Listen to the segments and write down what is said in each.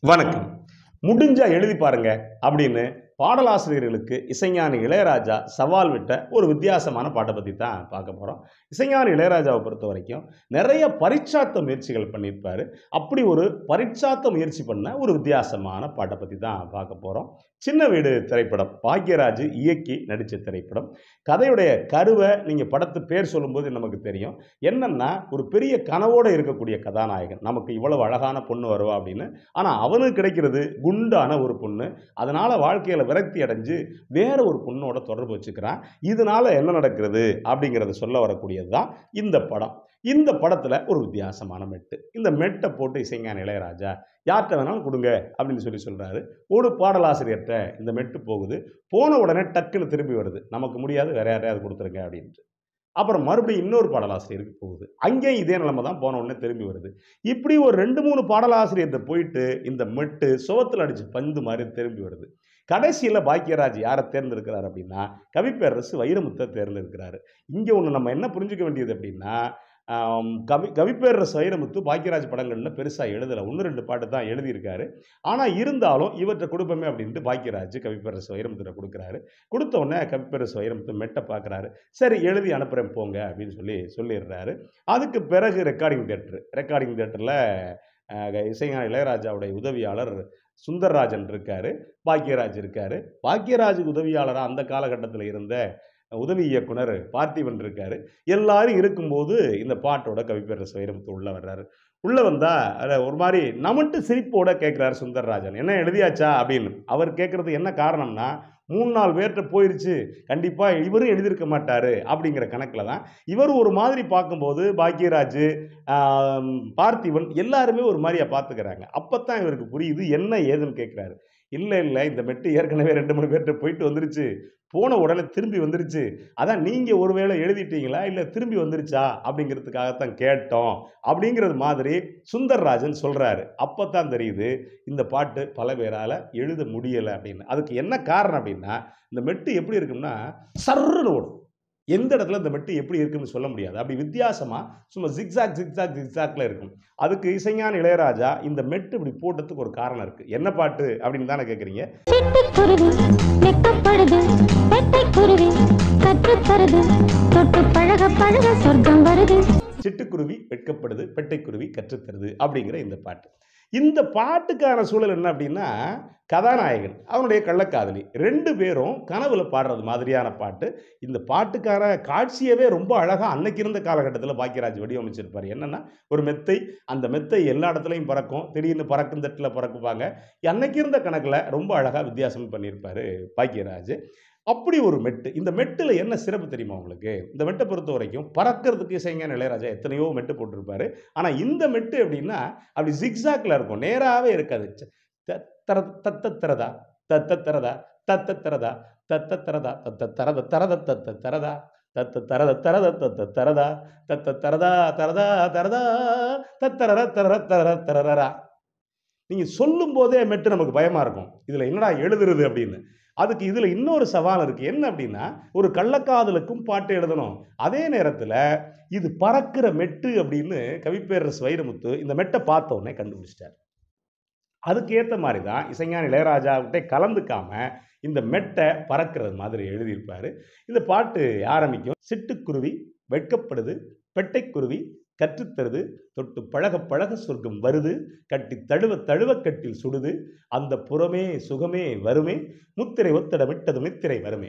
வணக்கம் முடிஞ்சா எழுதி பாருங்க அப்படின்னு பாடலாசிரியர்களுக்கு இசைஞானி இளையராஜா சவால் விட்ட ஒரு வித்தியாசமான பாட்டை பற்றி தான் பார்க்க போகிறோம் இசைஞானி இளையராஜாவை பொறுத்த வரைக்கும் நிறைய பரீட்சார்த்த முயற்சிகள் பண்ணியிருப்பாரு அப்படி ஒரு பரீட்சார்த்த முயற்சி பண்ண ஒரு வித்தியாசமான பாட்டை பற்றி தான் பார்க்க போகிறோம் சின்ன வீடு திரைப்படம் பாக்யராஜ் இயக்கி நடித்த திரைப்படம் கதையுடைய கருவை நீங்கள் படத்து பேர் சொல்லும்போது நமக்கு தெரியும் என்னன்னா ஒரு பெரிய கனவோடு இருக்கக்கூடிய கதாநாயகன் நமக்கு இவ்வளவு அழகான பொண்ணு வருவா அப்படின்னு ஆனால் அவனுக்கு கிடைக்கிறது குண்டான ஒரு பொண்ணு அதனால் வாழ்க்கையில் விரக்தி அடைஞ்சு வேற ஒரு பொண்ணோட தொடர்பு வச்சுக்கிறான் இதனால என்ன நடக்கிறது அப்படிங்கிறத சொல்ல வரக்கூடியது தான் இந்த படம் இந்த படத்தில் ஒரு வித்தியாசமான மெட்டு இந்த மெட்டை போட்டு இசைஞான இளையராஜா யார்கிட்ட வேணாலும் கொடுங்க அப்படின்னு சொல்லி சொல்கிறாரு ஒரு பாடலாசிரியர்கிட்ட இந்த மெட்டு போகுது போன உடனே டக்குன்னு திரும்பி வருது நமக்கு முடியாது வேற யாரையாவது கொடுத்துருங்க அப்படின்ட்டு அப்புறம் மறுபடியும் இன்னொரு பாடலாசிரியருக்கு போகுது அங்கேயும் இதே நிலைமை தான் போன உடனே திரும்பி வருது இப்படி ஒரு ரெண்டு மூணு பாடலாசிரியர்கிட்ட போயிட்டு இந்த மெட்டு சுவத்தில் அடிச்சு பந்து மாதிரி திரும்பி வருது கடைசியில் பாக்கியராஜ் யாரை தேர்ந்தெடுக்கிறார் அப்படின்னா கவிப்பேரரசு வைரமுத்தை தேர்ந்தெடுக்கிறாரு இங்கே ஒன்று நம்ம என்ன புரிஞ்சுக்க வேண்டியது அப்படின்னா ஆம், கவி கவிப்பேரரசு வைரமுத்து பாக்கியராஜ் படங்களில் பெருசாக எழுதலை ஒன்று ரெண்டு பாட்டு தான் எழுதியிருக்காரு ஆனால் இருந்தாலும் இவற்றை கொடுப்போமே அப்படின்ட்டு பாக்கியராஜ் கவிப்பேரரசு வைரமுத்திர கொடுக்குறாரு கொடுத்த உடனே கவிப்பேரரசு வைரமுத்து மெட்டை பார்க்குறாரு சரி எழுதி அனுப்புகிறேன் போங்க அப்படின்னு சொல்லி சொல்லிடுறாரு அதுக்கு பிறகு ரெக்கார்டிங் தேட்டர் ரெக்கார்டிங் தேட்டரில் இசைஞான இளையராஜாவுடைய உதவியாளர் சுந்தர்ராஜன் இருக்காரு பாக்யராஜ் இருக்காரு பாக்யராஜுக்கு உதவியாளராக அந்த காலகட்டத்தில் இருந்த உதவி இயக்குனர் பார்த்திபன் இருக்காரு எல்லாரும் இருக்கும்போது இந்த பாட்டோட கவிப்பேரரசு வைரமுத்து உள்ள வர்றாரு உள்ள வந்தா அத ஒரு மாதிரி நமட்டு சிரிப்போட கேட்குறாரு சுந்தர்ராஜன் என்ன எழுதியாச்சா அப்படின்னு அவர் கேட்கறது என்ன காரணம்னா மூணு நாள் பேர்கிட்ட போயிருச்சு கண்டிப்பாக இவரும் எழுதியிருக்க மாட்டார் அப்படிங்கிற கணக்கில் தான் இவர் ஒரு மாதிரி பார்க்கும்போது பாக்யராஜ் ஆம், பார்த்திபன் எல்லாருமே ஒரு மாதிரியா பார்த்துக்கிறாங்க அப்போ தான் இவருக்கு புரியுது என்ன ஏதுன்னு கேட்குறாரு இல்லை இல்லை இந்த மெட்டு ஏற்கனவே ரெண்டு மூணு பேர்கிட்ட போயிட்டு வந்துருச்சு போன உடனே திரும்பி வந்துருச்சு அதான் நீங்கள் ஒருவேளை எழுதிட்டீங்களா இல்லை திரும்பி வந்துருச்சா அப்படிங்கிறதுக்காகத்தான் கேட்டோம் அப்படிங்கிறது மாதிரி சுந்தர்ராஜன் சொல்கிறாரு அப்போ தான் தெரியுது இந்த பாட்டு பல பேரால் எழுத முடியலை அப்படின்னு அதுக்கு என்ன காரணம் அப்படின்னா இந்த மெட்டு எப்படி இருக்கும்னா சர்ருன்னு ஓடும் எந்த இடத்துல இந்த மெட்டு எப்படி இருக்குன்னு சொல்ல முடியாது அப்படி வித்தியாசமாக சும்மா ஜிக்ஸாக் ஜிக்ஸாக் ஜிக்ஸாக்ல இருக்கும் அதுக்கு இசைஞான இளையராஜா இந்த மெட்டு இப்படி போட்டதுக்கு ஒரு காரணம் இருக்குது என்ன பாட்டு அப்படின்னு தானே கேட்குறீங்க சிட்டுக்குருவி வெக்கப்படுது பெட்டைக்குருவி கற்றுத்தருது தொட்டு பழக பழக சொர்க்கம் வருது சிட்டுக்குருவி வெட்கப்படுது பெட்டைக்குருவி கற்றுத்தருது அப்படிங்கிற இந்த பாட்டு இந்த பாட்டுக்கான சூழல் என்ன அப்படின்னா கதாநாயகன் அவனுடைய கள்ளக்காதலி ரெண்டு பேரும் கனவுல பாடுறது மாதிரியான பாட்டு இந்த பாட்டுக்கான காட்சியவே ரொம்ப அழகாக அன்னைக்கு இருந்த காலகட்டத்தில் பாக்கியராஜ் வடிவமைச்சிருப்பார் என்னன்னா ஒரு மெத்தை அந்த மெத்தை எல்லா இடத்துலையும் பறக்கும் திடீர்னு பறக்கும் தட்டில் பறக்குப்பாங்க அன்னைக்கு இருந்த கணக்கில் ரொம்ப அழகாக வித்தியாசம் பண்ணியிருப்பார் பாக்கியராஜ் அப்படி ஒரு மெட்டு இந்த மெட்டில் என்ன சிறப்பு தெரியுமா உங்களுக்கு இந்த மெட்டை பொறுத்த வரைக்கும் பறக்கிறதுக்கு இசைஞான இளையராஜா எத்தனையோ மெட்டு போட்டிருப்பாரு ஆனால் இந்த மெட்டு எப்படின்னா அப்படி ஜிக்ஸாக்ல இருக்கும் நேராகவே இருக்காது ச்ச, த- தர தத்த தரதா தத்த தரதா தத்த தரதா தத்த தரதா தத்த தரத தரத தத்த தரதா தத்த தரத தரத தத்த தரதா தத்த தரதா தரதா தரதா தத்தரர தரர தரர தரரா நீங்கள் சொல்லும் போதே மெட்டு நமக்கு பயமா இருக்கும் இதில் என்னடா எழுதுறது அப்படின்னு அதுக்கு இதில் இன்னொரு சவால் இருக்குது என்ன அப்படின்னா ஒரு கள்ளக்காதலுக்கும் பாட்டு எழுதணும் அதே நேரத்தில் இது பறக்கிற மெட்டு அப்படின்னு கவிப்பேரரசு வைரமுத்து இந்த மெட்டை பார்த்த உடனே கண்டுபிடிச்சிட்டார் அதுக்கு ஏற்ற மாதிரி தான் இசைஞான இளையராஜாவிட்டே கலந்துக்காம இந்த மெட்டை பறக்கிறது மாதிரி எழுதியிருப்பாரு இந்த பாட்டு ஆரம்பிக்கும் சிட்டுக்குருவி வெட்கப்படுது பெட்டைக்குருவி கற்றுத்தருது தொட்டு பழக பழக சொர்க்கம் வருது கட்டி தழுவ தழுவ கட்டில் சுடுது அந்த புறமே சுகமே வருமே முத்திரை ஒத்தட விட்டது நித்திரை வருமே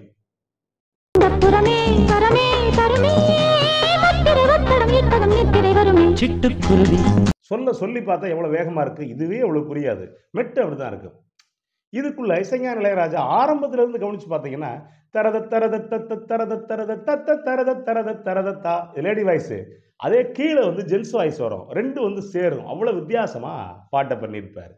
இந்த புறமே பரமே தருமே முத்திரை ஒத்தடம் இட்டதும் நித்திரை வருமே சிட்டுக்குருவி சொல்ல சொல்லி பார்த்தா எவ்வளோ வேகமாக இருக்குது இதுவே அவ்வளோ புரியாது மெட்டு அப்படி தான் இருக்கும் இதுக்குள்ள இசைஞான இளையராஜா ஆரம்பத்துல இருந்து கவனிச்சு பார்த்தீங்கன்னா தரத தரத தத்த தரத தரத தத்த தரத தரத தரத தா லேடி வாய்ஸ் அதே கீழே வந்து ஜென்ஸ் வாய்ஸ் வரும் ரெண்டு வந்து சேரும் அவ்வளோ வித்தியாசமா பாட்டை பண்ணியிருப்பார்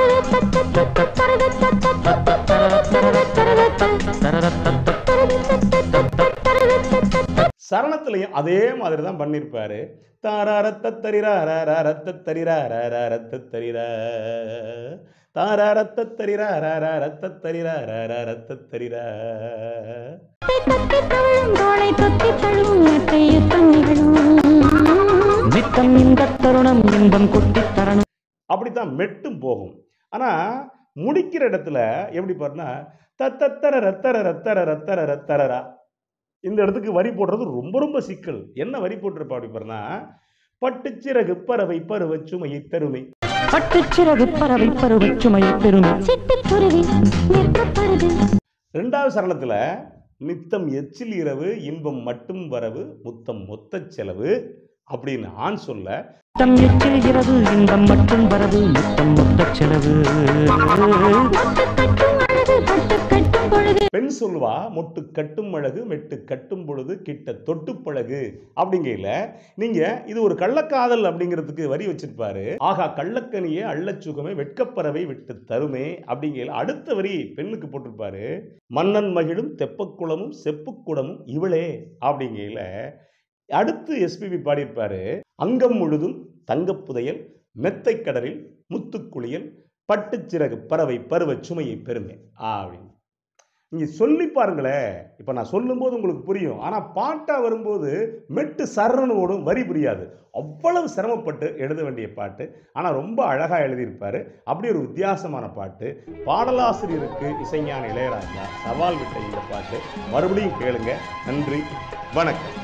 சரணத்துலையும் அதே மாதிரி தான் பண்ணியிருப்பாரு தாராரத்த தரிரா ரத்த தரிரா ரத்த தரிரா தாராரத்த தரிரா ரத்த தரிரா ரத்த தரிரா தொத்தி தழுவும் தோளை தொத்தி தழுவும் எட்டை யுத்தம் நிகழும் நித்தம் இந்த தருணம் இன்பம் கொட்டித் தரணும் அப்படித்தான் மெட்டும் போகும் ஆனால் முடிக்கிற இடத்துல எப்படி பாருன்னா தத்தர ரத்தர ரத்தர ரத்தர ரத்தரரா இந்த இடத்துக்கு வரி போடுறது ரொம்ப ரொம்ப சிக்கல் என்ன வரி போட்டிருப்பா அப்படி பாருன்னா பட்டுச்சிறகு பறவை பருவ சுமையை தருமை பட்டுச்சிறகு பறவை பருவ சுமையை பெருமை சிட்டுக்குருவி நிற்கப்படுது ரெண்டாவது சரணத்தில் நித்தம் எச்சில் இரவு இன்பம் மட்டும் வரவு முத்தம் மொத்த செலவு அப்படின்னு ஆண் சொல்ல தம் எச்சில் இரவு இன்பம் மட்டும் வரவு முத்தம் மொத்த செலவு மொட்டு கட்டும் அழகு பட்டு கட்டும் பொழுது பெண் சொல்வா மொட்டு கட்டும் அழகு மெட்டு கட்டும் பொழுது கிட்ட தொட்டு பழகு அப்படிங்கையில நீங்க இது ஒரு கள்ளக்காதல் அப்படிங்கிறதுக்கு வரி வச்சிருப்பாரு ஆகா கள்ளக்கனியே அள்ளச் சுகமே வெட்கப்பறவை விட்டு தருமே அப்படிங்கையில அடுத்த வரி பெண்ணுக்கு போட்டிருப்பாரு மன்னன் மகிழும் தெப்பக்குளமும் செப்புக்குடமும் இவளே அப்படிங்கையில அடுத்து எஸ்பிபி பாடியிருப்பாரு அங்கம் முழுதும் தங்கப்புதையல் மெத்தைக் கடலில் முத்துக்குளியல் பட்டுச்சிறகு பறவை பருவச் சுமையை பெருமை அப்படின்னு நீங்க சொல்லி பாருங்களேன் இப்போ நான் சொல்லும்போது உங்களுக்கு புரியும் ஆனால் பாட்டாக வரும்போது மெட்டு சரணு ஓடும் வரி புரியாது அவ்வளவு சிரமப்பட்டு எழுத வேண்டிய பாட்டு ஆனால் ரொம்ப அழகாக எழுதியிருப்பாரு அப்படி ஒரு வித்தியாசமான பாட்டு பாடலாசிரியருக்கு இசைஞான இளையராஜா சவால் விட்ட இந்த பாட்டு மறுபடியும் கேளுங்க நன்றி வணக்கம்